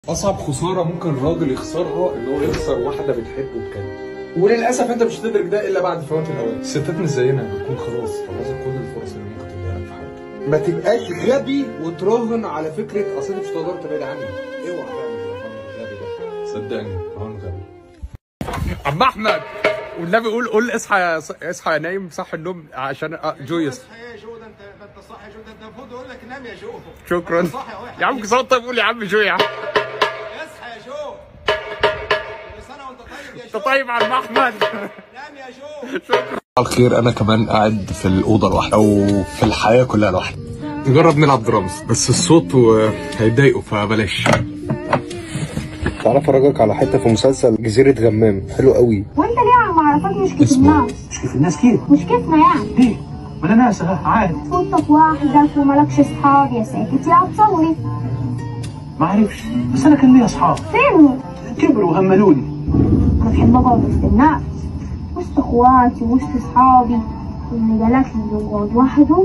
اصعب خساره ممكن الراجل يخسرها ان هو يخسر واحده بتحبه بجد وللاسف انت مش هتدرك ده الا بعد فوات الاوان الستات مش زينا بتكون خلاص خلاص كل الفرص اللي ممكن تديها لك في حياتك ما تبقاش غبي وتراهن على فكره اصل انت مش هتقدر تبعد عني اوعى تعمل الرهان الغبي ده صدقني رهان غبي عم احمد والنبي قول قول اصحى يا اصحى يا نايم صح النوم عشان أ- جو يصحى اصحى يا جو ده انت ده انت صاحي يا جو ده انت المفروض اقول لك نام يا جو شكرا أنت صاحي اهو يا عم حبيبي. كسرت طيب قول يا عم جو يا عم اصحى يا جو كل سنه وانت طيب يا جو انت طيب يا عم احمد نام يا جو الخير انا كمان قاعد في الاوضه لوحدي او في الحياه كلها لوحدي نجرب نلعب درامز بس الصوت و- هيضايقوا فبلاش تعالى افرجك على حته في مسلسل جزيره غمام حلو قوي وانت ليه عم عرفك مش كيف اسمه. الناس مش كيف الناس كيف مش كيفنا يعني ليه ولا ناس ها، عادي صوتك وحدك وملكش اصحاب يا ساكت يا تصلي ما اعرفش بس انا كان لي اصحاب فينهم كبروا وهملوني انا بحب اقعد وسط الناس وسط اخواتي وسط اصحابي واللي جالك لي يقعد وحده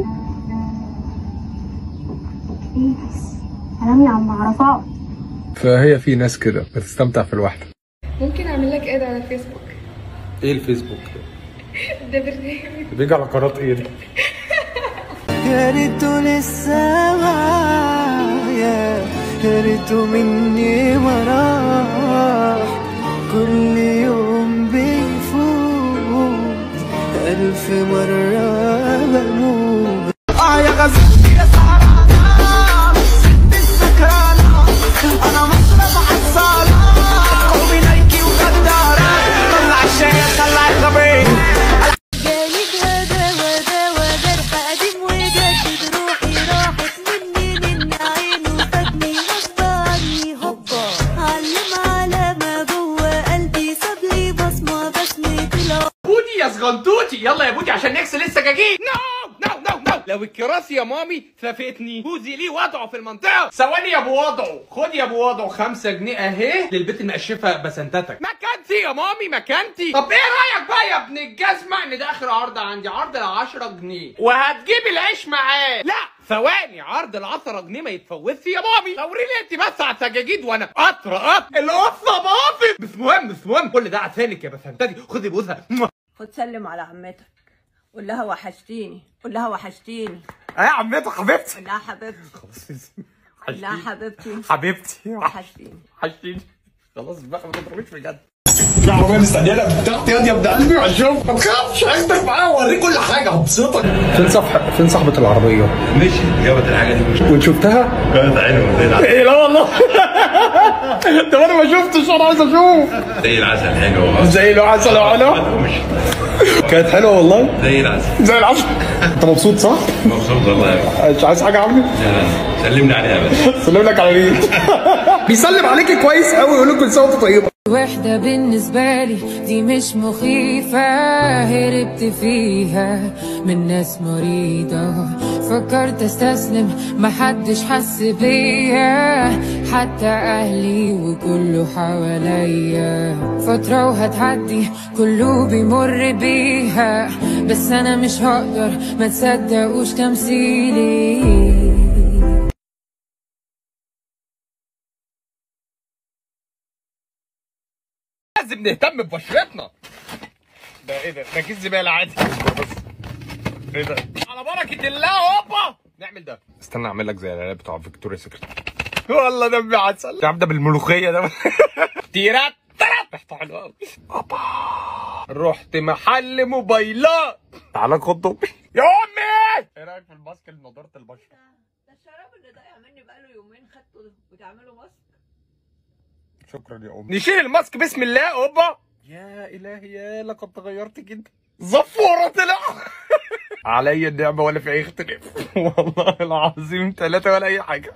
ايه بس كلام يا عم عرفات فهي في ناس كده بتستمتع في الوحده ممكن اعمل لك اد على فيسبوك ايه الفيسبوك ده برنامج بيجي على قناه ايه ده يا ريته لسه معايا يا ريته مني ما راح كل يوم بيفوت ألف مرة بموت آه يا غزال يا سهرانة السكرانة أنا مصرف حصالة قومي نايكي وغدارة طلع الشيخ طلع الغبي جالي بهذا وذا وجرح قديم وجدد روحي راحت مني من عينه فاتني غصب عني هوبا علم على ما جوه قلبي ساب لي بصمه بسمة العمر بودي يا صغنطوطي يلا يا بودي عشان نغسل السجاجيد نو نو نو نو لو الكراسي يا مامي فاتتني بوزي ليه وضعه في المنطقه ثواني يا ابو وضعه خد يا ابو وضعه خمسة جنيه اهي للبيت المقشفه بسنتتك مكانتي يا مامي مكانتي طب ايه رايك بقى يا ابن الجزمه ان ده اخر عرض عندي عرض ال 10 جنيه وهتجيب العيش معاه لا ثواني عرض ال 10 جنيه ما يتفوتش يا مامي دوري لي انت بس على السجاجيد وانا قطره قط القصه باظت مش مهم مش مهم كل ده عشانك يا بسنتتي خدي بوزها خد سلم على عمتك قول لها وحشتيني قول لها وحشتيني اه يا عمتي حبيبتي قول لها حبيبتي قول لها حبيبتي حبيبتي وحشتيني وحشتيني خلاص بقى ما تضربيش بجد العربية مستنيانا بتاعتي ياض يا ابن قلبي وهشوف ما تخافش هاخدك معايا واوريك كل حاجة هبسطك فين صاحب فين صاحبه العربيه مشي جابت الحاجه دي مش وانت شفتها كانت عينه زي العسل ايه لا والله طب انا ما شفتش انا عايز اشوف زي العسل حلو زي العسل وحلو مش كانت حلوه والله زي العسل زي العسل انت مبسوط صح مبسوط والله مش عايز حاجه عني سلمني عليها بس سلم لك على مين بيسلم عليكي كويس قوي يقول لك كل سنه وانت طيبه وحدة بالنسبة لي دي مش مخيفة هربت فيها من ناس مريضة فكرت استسلم محدش حس بيا حتى اهلي وكله حواليا فترة وهتعدي كله بيمر بيها بس انا مش هقدر ما تصدقوش تمثيلي لازم نهتم ببشرتنا ده ايه ده ده كيس زباله عادي بس ايه ده على بركه الله هوبا نعمل ده استنى اعمل لك زي العيال بتوع فيكتوريا سيكريت والله دمي عسل تعرف ده بالملوخيه ده تيرات ترات ريحته حلوه قوي اوبا رحت محل موبايلات تعالى خد يا امي ايه رايك في الماسك اللي نضاره البشره ده الشراب اللي ضايع مني بقاله يومين خدته وتعمله ماسك شكرا يا امي نشيل الماسك بسم الله اوبا يا الهي يا لقد تغيرت جدا زفوره طلع عليا النعمه ولا في اي اختلاف والله العظيم ثلاثه ولا اي حاجه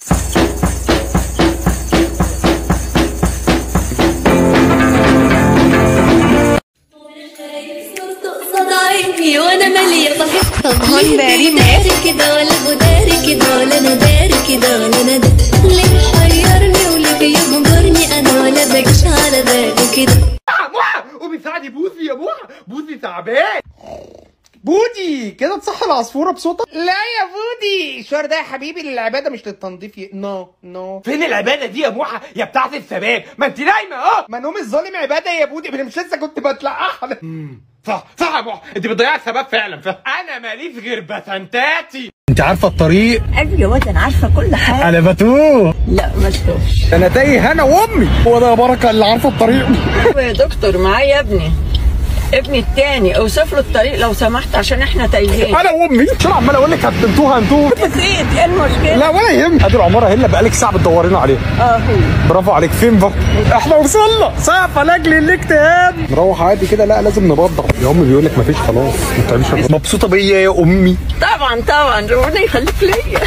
قصاد عيني وانا مالية بحس هون داري كده ولا بداري كده ولا انا داري كده ولا انا داري ليه محيرني وليه بيجبرني انا ولا بجيش على بالي كده موحى قومي ساعدي بوزي يا موحى بوزي تعبان بودي بودي كده تصحي العصفوره بصوتك لا يا بودي الشهر ده يا حبيبي للعباده مش للتنظيف ي- نو نو فين العباده دي يا موحه يا بتاعه الثبات ما انت نايمه اه ما نوم الظالم عباده يا بودي انا مش لسه كنت بتلقحها صح صح يا موحه انت بتضيعي الثبات فعلا فعلا انا ماليش غير بتنتاتي انت عارفه الطريق ايوه يا واد انا عارفه كل حاجه انا بتوه لا ما تخافش انا تايه انا وامي هو ده يا بركه اللي عارفه الطريق أيوة يا دكتور معايا ابني ابني التاني اوصف له الطريق لو سمحت عشان احنا تايهين انا وامي شو عمال اقول لك هتنتوها انتوه نسيت ايه المشكله لا ولا يهمك ادي العماره هلا بقالك ساعه بتدورينا عليها اه هو برافو عليك فين بقى احنا وصلنا سقف لاجل الاكتئاب نروح عادي كده لا لازم نبضع يا امي بيقول لك مفيش خلاص ما تعمليش حاجة. مبسوطه بيا يا امي طبعا طبعا ربنا يخليك ليا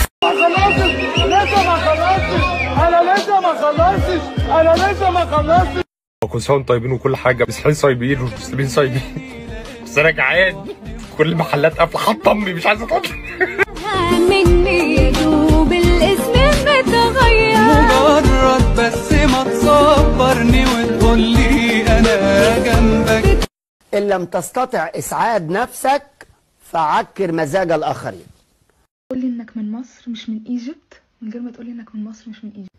كل سنه وانتم طيبين وكل حاجه مسيحيين صايبين والمسلمين صايبين بس انا جعان كل المحلات قافله حاطه امي مش عايزه تطلع مني يدوب الاسم متغير مجرد بس ما تصبرني وتقول لي انا جنبك إن لم تستطع إسعاد نفسك فعكر مزاج الآخرين قولي انك من مصر مش من ايجيبت من غير ما تقولي انك من مصر مش من ايجيبت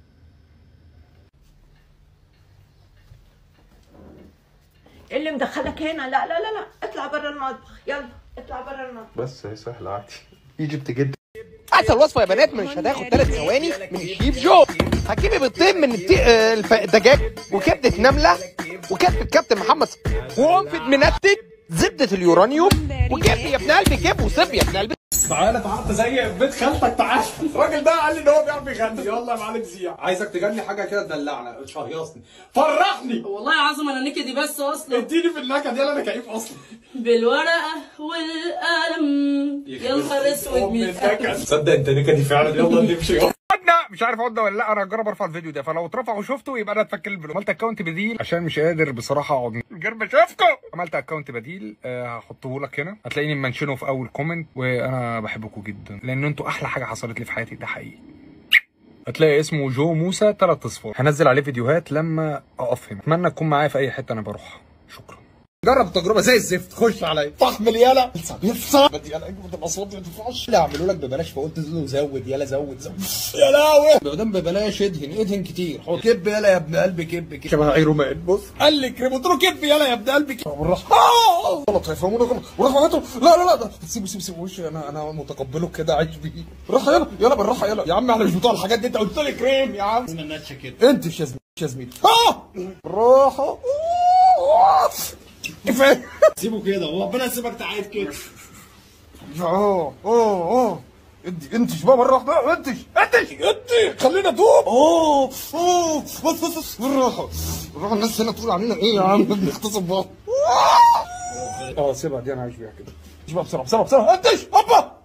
ايه اللي مدخلك هنا لا لا لا لا اطلع بره المطبخ يلا اطلع بره المطبخ بس هي سهله عادي ايجيبت جدا اسهل وصفه يا بنات مش هتاخد ثلاث ثواني من الشيف جو هتجيبي بيضتين من التي... آه، الف... الدجاج وكبده نمله وكبده الكابتن محمد صلاح وقنفذ منتج زبده اليورانيوم وكب يا ابن قلبي كب وصب يا ابن قلبي تعالى تعالى زي بيت خالتك تعالى الراجل ده قال لي ان هو بيعرف يغني يلا يا معلم زيع عايزك تغني حاجه كده تدلعنا شهيصني فرحني والله العظيم انا نكدي بس اصلا اديني في النكد يلا انا كيف اصلا بالورقه والقلم يا نهار اسود مين تصدق انت نكدي فعلا يلا نمشي قلنا مش عارف اقعد ولا لا انا هجرب ارفع الفيديو ده فلو اترفع وشفته يبقى انا اتفك الفيديو عملت اكونت بديل عشان مش قادر بصراحه اقعد من غير ما اشوفكم عملت اكونت بديل آه، هحطه لك هنا هتلاقيني منشنه في اول كومنت وانا بحبكم جدا لان انتوا احلى حاجه حصلت لي في حياتي ده حقيقي هتلاقي اسمه جو موسى ثلاث اصفار هنزل عليه فيديوهات لما اقف هنا اتمنى تكون معايا في اي حته انا بروحها شكرا جرب التجربه زي الزفت خش عليا فحم يالا يلا بدي انا اجمد الاصوات دي ما تنفعش لا اعملوا لك ببلاش فقلت له زود يلا زود زود يا لهوي ما دام ببلاش ادهن ادهن كتير حط كب يلا يا ابن قلبي كب كب شبه ايرون مان بص قال لي كريم قلت له كب يلا يا ابن قلبي كب بالراحه آه! غلط هيفهمونا غلط وراح عملته لا لا لا ده سيبه سيبه سيبه وشي انا انا متقبله كده عايش بيه بالراحه يلا يلا بالراحه يلا يا عم احنا مش بتوع الحاجات دي انت قلت لي كريم يا عم انت مش يا زميلي مش يا زميلي اه بالراحه آه! كفايه سيبه كده وربنا يسيبك تعيط كده اه اه اه ادي انتش بقى مره واحده انتش انتش انت خلينا توب اوه اوه بص بص بص بالراحه بالراحه الناس هنا تقول علينا ايه يا عم بنغتصب بعض اه سيبها دي انا عايش بيها كده مش بقى بسرعه بسرعه بسرعه انتش هوبا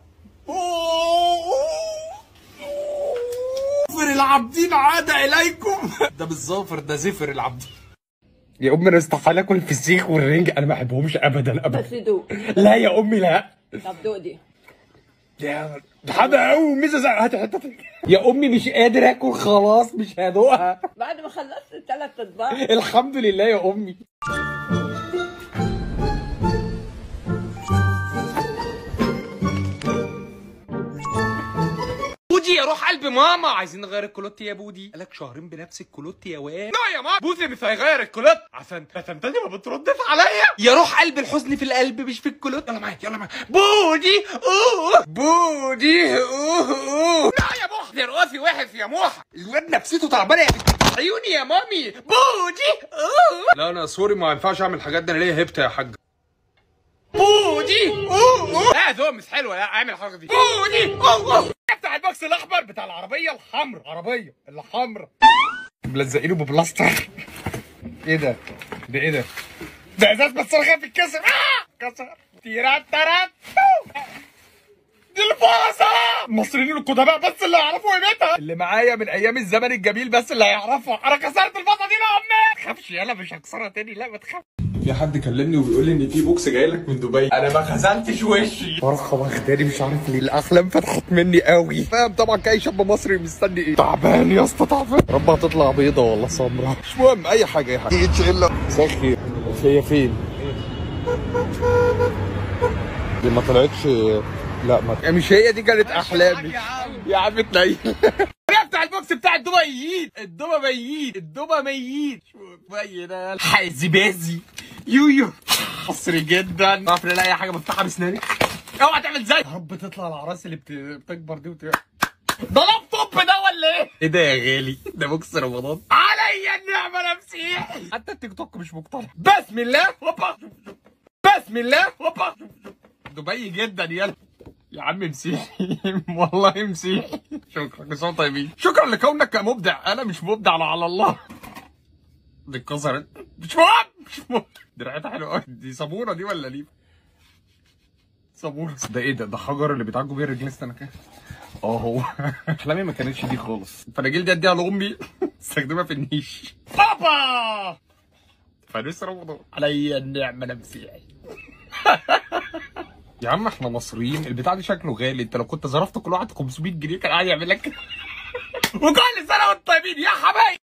زفر العابدين عاد اليكم ده بالظافر ده زفر العابدين يا امي انا استحاله اكل الفسيخ والرنج انا ما بحبهمش ابدا ابدا بس دوق لا يا امي لا طب دوق دي يا ده حدا قوي ميزه زي هات حته تانية. يا امي مش قادر اكل خلاص مش هدوقها بعد ما خلصت الثلاث اطباق الحمد لله يا امي بودي يا روح قلب ماما عايزين نغير الكولوت يا بودي قالك شهرين بنفس الكولوت يا واد لا يا ماما بودي مش هيغير الكولوت عشان عشان تاني ما بتردش عليا يا روح قلب الحزن في القلب مش في الكولوت يلا معايا يلا معايا بودي اوه بودي اوه اوه لا يا محضر راسي وحش يا محضر الواد نفسيته تعبانه يا بنت عيوني يا مامي بودي اوه لا انا سوري ما ينفعش اعمل الحاجات دي انا ليا هبته يا حاج بودي اوه اوه لا ذوق مش حلوه لا اعمل الحركه دي بودي اوه اوه افتح البوكس الاحمر بتاع العربيه الحمراء عربيه الحمراء ملزقينه ببلاستر ايه ده ده ايه ده ده ازاز بس انا خايف يتكسر آه! كسر تيرات ترات دي الفاصة المصريين القدماء بس اللي يعرفوا قيمتها اللي معايا من ايام الزمن الجميل بس اللي هيعرفها انا كسرت الفاصة دي لا ما تخافش يلا مش هكسرها تاني لا ما تخافش في حد كلمني وبيقول لي ان في بوكس جاي لك من دبي انا ما خزنتش وشي فرخه واخداني مش عارف ليه الاحلام فتحت مني قوي فاهم طبعا كاي شاب مصري مستني ايه تعبان يا اسطى تعبان رب هتطلع بيضه ولا سمراء مش مهم اي حاجه اي حاجه اتش الا مساء الخير هي فين دي ما طلعتش لا ما يا مش هي دي كانت احلامي يا عم تنيل يا بتاع البوكس بتاع الدبيين الدبيين الدبيين شو باين الحازبازي يويو مصري جدا تعرف ان اي حاجه بفتحها بسناني اوعى تعمل زي يا رب تطلع الاعراس اللي بت- بتكبر دي وت... ده لابتوب ده ولا ايه؟ ايه ده يا غالي؟ ده بوكس رمضان عليا النعمه انا مسيحي حتى التيك توك مش مقتنع بسم الله هوبا بسم الله هوبا دبي جدا يلا يا عم مسيحي والله مسيحي شكرا كل سنه وأنتم طيبين شكرا لكونك مبدع انا مش مبدع لا على الله دي اتكسرت مش مهم مش مهم دي ريحتها حلوه قوي دي صابونه دي ولا ليف صابونه ده ايه ده ده حجر اللي بيتعجوا بيه الرجلين استنى كده اه هو احلامي ما كانتش دي خالص الفناجيل دي اديها لامي استخدمها في النيش بابا فانوس رمضان عليا النعمه انا مسيحي يا عم احنا مصريين البتاع ده شكله غالي انت لو كنت ظرفت كل واحد 500 جنيه كان قاعد يعمل لك وكل سنه وانتم طيبين يا حبايبي